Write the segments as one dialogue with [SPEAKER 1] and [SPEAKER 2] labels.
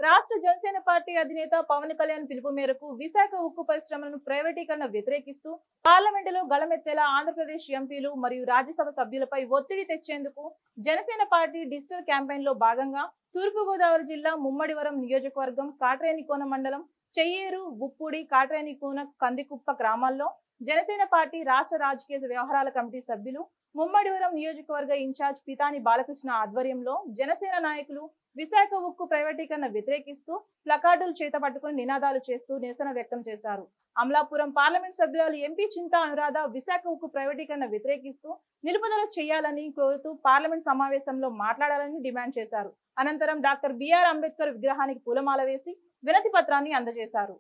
[SPEAKER 1] రాష్ట్ర జనసేన పార్టీ అధినేత పవన్ కళ్యాణ్ పిలుపు మేరకు విశాఖ ఉక్కు పరిశ్రమలను ప్రైవేటీకరణ వ్యతిరేకిస్తూ పార్లమెంటులో గళమెత్తేలా ఆంధ్రప్రదేశ్ ఎంపీలు మరియు రాజ్యసభ సభ్యులపై ఒత్తిడి తెచ్చేందుకు జనసేన పార్టీ డిజిటల్ క్యాంపెయిన్ లో భాగంగా తూర్పుగోదావరి జిల్లా ముమ్మడివరం నియోజకవర్గం కాట్రేనికోన మండలం చెయ్యేరు ఉప్పుడి కాట్రేనికోన కందికుప్ప గ్రామాల్లో జనసేన పార్టీ రాష్ట్ర రాజకీయ వ్యవహారాల కమిటీ సభ్యులు ముమ్మడివరం నియోజకవర్గ ఇన్ఛార్జ్ పితాని బాలకృష్ణ ఆధ్వర్యంలో జనసేన నాయకులు విశాఖ ఉక్కు ప్రైవేటీకరణ వ్యతిరేకిస్తూ ప్లకార్డులు చేతపట్టుకుని నినాదాలు చేస్తూ నిరసన వ్యక్తం చేశారు అమలాపురం పార్లమెంట్ సభ్యురాలు ఎంపీ చింతా అనురాధ విశాఖ ఉక్కు ప్రైవేటీకరణ వ్యతిరేకిస్తూ నిలుపుదల చేయాలని కోరుతూ పార్లమెంట్ సమావేశంలో మాట్లాడాలని డిమాండ్ చేశారు అనంతరం డాక్టర్ బిఆర్ అంబేద్కర్ విగ్రహానికి పూలమాల వేసి వినతి పత్రాన్ని అందజేశారు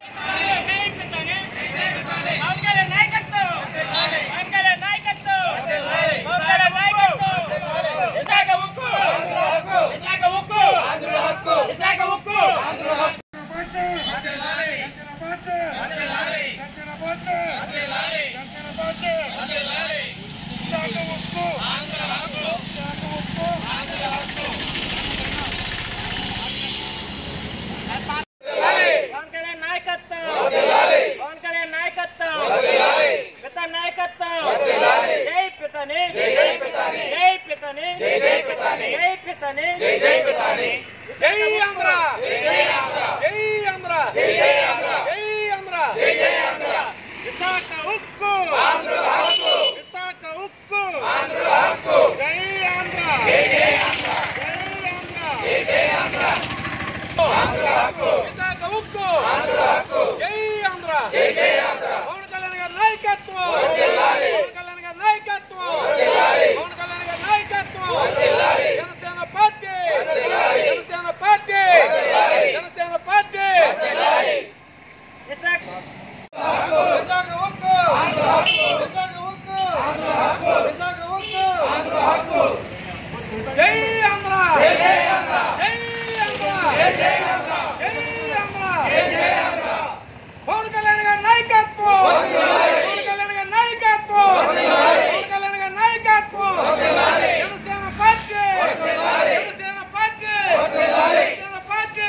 [SPEAKER 2] పవన్ కళ్యాణ్ నాయకత్వం పవన్ కళ్యాణ్ నాయకత్వం పిత నాయకత్వం జై పితని జై పితని జై పితని జై పితని జై పితని జై పితని
[SPEAKER 3] జై ఆంధ్ర జై ఆంధ్ర జై ఆంధ్ర జై ఆంధ్ర జై ఆంధ్ర జై జై ఆంధ్ర విశాఖ ఉక్కు ఆంధ్ర హక్కు విశాఖ ఉక్కు ఆంధ్ర హక్కు జై ఆంధ్ర జై జై ఆంధ్ర జై ఆంధ్ర జై జై ఆంధ్ర ఆంధ్ర హక్కు విశాఖ ఉక్కు ఆంధ్ర హక్కు జై ఆంధ్ర జై జై ఆంధ్ర పవన్ కళ్యాణ్ గారి నాయకత్వం వర్ధిల్లాలి పవన్ కళ్యాణ్ గారి నాయకత్వం వర్ధిల్లాలి పవన్ కళ్యాణ్ గారి నాయకత్వం వర్ధిల్లాలి జనసేన పార్టీ వర్ధిల్లాలి జనసేన పార్టీ వర్ధిల్లాలి జనసేన పార్టీ వర్ధిల్లాలి
[SPEAKER 2] విశాఖ
[SPEAKER 3] విశాఖ ఉక్కు ఆంధ్ర హక్కు విశాఖ ఉక్కు ఆంధ్ర హక్కు విశాఖ ఉక్కు ఆంధ్ర హక్కు జై ఆంధ్ర జై జై ఆంధ్ర జై ఆంధ్ర జై జై ఆంధ్ర జై ఆంధ్ర జై జై ఆంధ్ర పవన్ కళ్యాణ్ గారి నాయకత్వం పవన్ కళ్యాణ్ గారి నాయకత్వం పవన్ కళ్యాణ్ గారి నాయకత్వం Janasena party Janasena party Janasena party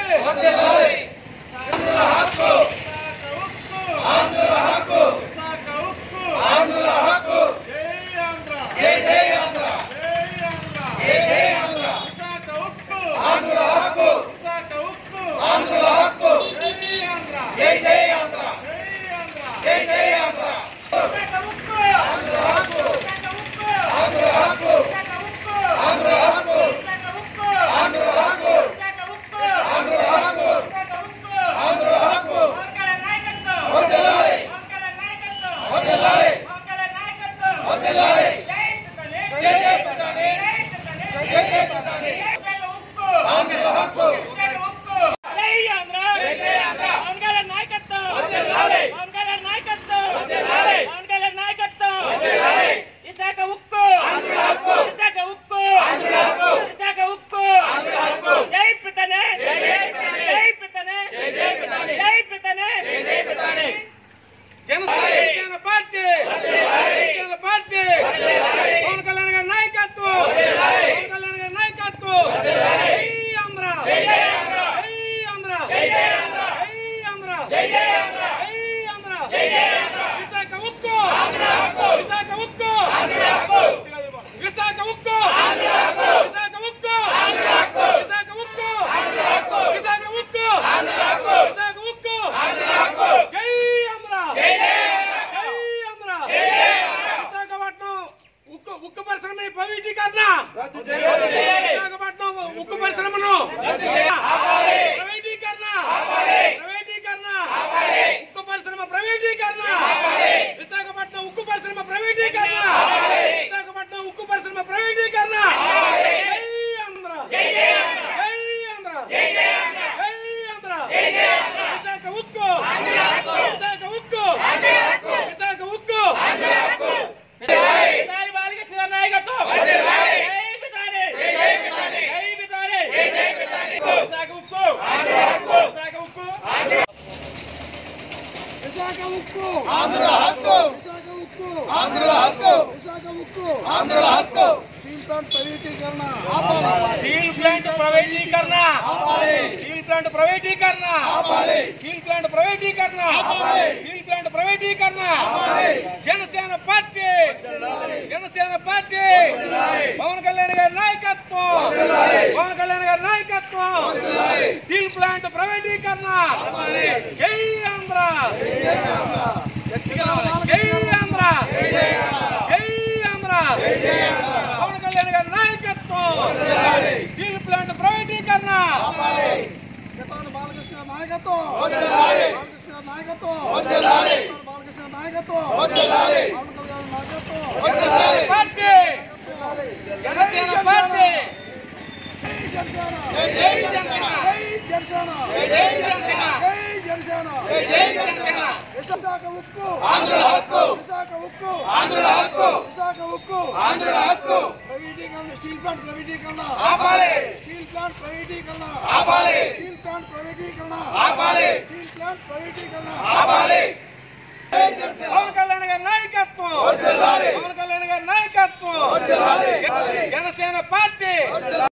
[SPEAKER 3] Andhra హక్కు ఆంధ్ర హక్కు విశాఖ ఉక్కు ఆంధ్ర హక్కు జై ఆంధ్ర జై జై ఆంధ్ర జై ఆంధ్ర జై జై ఆంధ్ర విశాఖ ఉక్కు ఆంధ్ర హక్కు విశాఖ ఉక్కు ఆంధ్ర హక్కు జై ఆంధ్ర జై జై ఆంధ్ర జై ఆంధ్ర జై జై ఆంధ్ర
[SPEAKER 2] విశాఖ ఉక్కు
[SPEAKER 3] ఆంధ్ర హక్కు
[SPEAKER 2] విశాఖ ఉక్కు
[SPEAKER 3] ఆంధ్ర హక్కు
[SPEAKER 2] విశాఖ ఉక్కు
[SPEAKER 3] ఆంధ్ర హక్కు
[SPEAKER 2] విశాఖ ఉక్కు
[SPEAKER 3] ఆంధ్ర హక్కు
[SPEAKER 2] విశాఖ ఉక్కు
[SPEAKER 3] ఆంధ్ర హక్కు
[SPEAKER 2] విశాఖ ఉక్కు
[SPEAKER 3] ఆంధ్ర హక్కు
[SPEAKER 2] పవన్ కళ్యాణ్ నాయకత్వం
[SPEAKER 3] వర్ధిల్లాలి
[SPEAKER 2] పవన్ కళ్యాణ్ నాయకత్వం
[SPEAKER 3] వర్ధిల్లాలి
[SPEAKER 2] పవన్ కళ్యాణ్ నాయకత్వం
[SPEAKER 3] వర్ధిల్లాలి
[SPEAKER 2] జై పితని
[SPEAKER 3] జై జై పితని
[SPEAKER 2] జై పితని
[SPEAKER 3] జై జై పితని
[SPEAKER 2] విశాఖ ఉక్కు
[SPEAKER 3] ఆంధ్ర హక్కు
[SPEAKER 2] విశాఖ ఉక్కు జై ఆంధ్ర
[SPEAKER 3] జై జై ఆంధ్ర
[SPEAKER 2] పవన్ కళ్యాణ్ నాయకత్వం
[SPEAKER 3] వర్ధిల్లాలి
[SPEAKER 2] పవన్ కళ్యాణ్ నాయకత్వం
[SPEAKER 3] వర్ధిల్లాలి
[SPEAKER 2] పవన్ కళ్యాణ్ నాయకత్వం
[SPEAKER 3] వర్ధిల్లాలి
[SPEAKER 2] విశాఖ ఉక్కు
[SPEAKER 3] ఆంధ్ర హక్కు
[SPEAKER 2] విశాఖ ఉక్కు
[SPEAKER 3] ఆంధ్ర హక్కు
[SPEAKER 2] విశాఖ ఉక్కు
[SPEAKER 3] ఆంధ్ర హక్కు
[SPEAKER 2] జై పితనే
[SPEAKER 3] జై జై పితనే
[SPEAKER 2] జై పితనే
[SPEAKER 3] జై జై పితనే
[SPEAKER 2] జై పితనే
[SPEAKER 3] జై జై పితనే జనసేన పార్టీ జనసేన పార్టీ పవన్ కళ్యాణ్ గారి నాయకత్వం పవన్ కళ్యాణ్ గారి నాయకత్వం జై ఆంధ్ర జై ఆంధ్ర జై ఆంధ్ర జై ఆంధ్ర జై ఆంధ్ర జై ఆంధ్ర జై ఆంధ్ర విశాఖ ఉక్కు ఆంధ్ర హక్కు విశాఖ ఉక్కు ఆంధ్ర హక్కు విశాఖ ఉక్కు ఆంధ్ర హక్కు విశాఖ ఉక్కు ఆంధ్ర హక్కు విశాఖ ఉక్కు ఆంధ్ర హక్కు విశాఖ ఉక్కు ఆంధ్ర హక్కు విశాఖ ఉక్కు ఆంధ్ర హక్కు జై ఆంధ్ర జై ఆంధ్ర జై ఆంధ్ర విశాఖపట్నం ఉక్కు ఉక్కు పరిశ్రమ ప్రైవేటీకరణ విశాఖపట్నం ఉక్కు పరిశ్రమను ప్రైవేటీకరణ ప్రైవేటీకరణ ఉక్కు పరిశ్రమ ప్రైవేటీకరణ విశాఖపట్నం ఉక్కు పరిశ్రమ ప్రైవేటీకరణ విశాఖపట్నం ఉక్కు పరిశ్రమ ప్రైవేటీకరణ జై ఆంధ్ర జై ఆంధ్ర జై ఆంధ్ర విశాఖ ఉక్కు విశాఖ ఉక్కు విశాఖ ఉక్కు
[SPEAKER 2] పితాని బాలకృష్ణ గారి నాయకత్వం జై పితాని జై పితాని జై పితాని జై పితాని విశాఖ ఉక్కు విశాఖ ఉక్కు
[SPEAKER 3] విశాఖ ఉక్కు ఆంధ్ర హక్కు విశాఖ ఉక్కు ఆంధ్ర హక్కు విశాఖ ఉక్కు ఆంధ్ర హక్కు స్టీల్ ప్లాంట్ ప్రైవేటీకరణ స్టీల్ ప్లాంట్ ప్రైవేటీకరణ స్టీల్ ప్లాంట్ ప్రైవేటీకరణ స్టీల్ ప్లాంట్ ప్రైవేటీకరణ స్టీల్ ప్లాంట్ ప్రైవేటీకరణ జనసేన పార్టీ జనసేన పార్టీ పవన్ కళ్యాణ్ గారి నాయకత్వం పవన్ కళ్యాణ్ గారి నాయకత్వం స్టీల్ ప్లాంట్ ప్రైవేటీకరణ జై ఆంధ్ర జై ఆంధ్ర జై ఆంధ్ర పవన్ కళ్యాణ్ గారి నాయకత్వం స్టీల్ ప్లాంట్ ప్రైవేటీకరణ
[SPEAKER 4] బాలకృష్ణ నాయకత్వం బాలకృష్ణ నాయకత్వం బాలకృష్ణ నాయకత్వం పవన్ కళ్యాణ్ నాయకత్వం
[SPEAKER 3] జనసేన పార్టీ జనసేన పార్టీ
[SPEAKER 4] జనసేన
[SPEAKER 3] జై జనసేన
[SPEAKER 4] జై జనసేన
[SPEAKER 3] జై జనసేన
[SPEAKER 4] జై జనసేన
[SPEAKER 3] జై జనసేన
[SPEAKER 4] విశాఖ ఉక్కు
[SPEAKER 3] ఆంధ్రుల హక్కు
[SPEAKER 4] విశాఖ ఉక్కు
[SPEAKER 3] ఆంధ్రుల హక్కు
[SPEAKER 4] విశాఖ ఉక్కు
[SPEAKER 3] ఆంధ్రుల హక్కు
[SPEAKER 4] ప్రైవేటీకరణ స్టీల్ ప్లాంట్ ప్రైవేటీకరణ
[SPEAKER 3] ఆపాలి
[SPEAKER 4] స్టీల్ ప్లాంట్ ప్రైవేటీకరణ
[SPEAKER 3] ఆపాలి
[SPEAKER 4] స్టీల్ ప్లాంట్ ప్రైవేటీకరణ
[SPEAKER 3] ఆపాలి
[SPEAKER 4] స్టీల్ ప్లాంట్ ప్రైవేటీకరణ
[SPEAKER 3] ఆపాలి పవన్ కళ్యాణ్ గారి నాయకత్వం పవన్ కళ్యాణ్ గారి నాయకత్వం జనసేన పార్టీ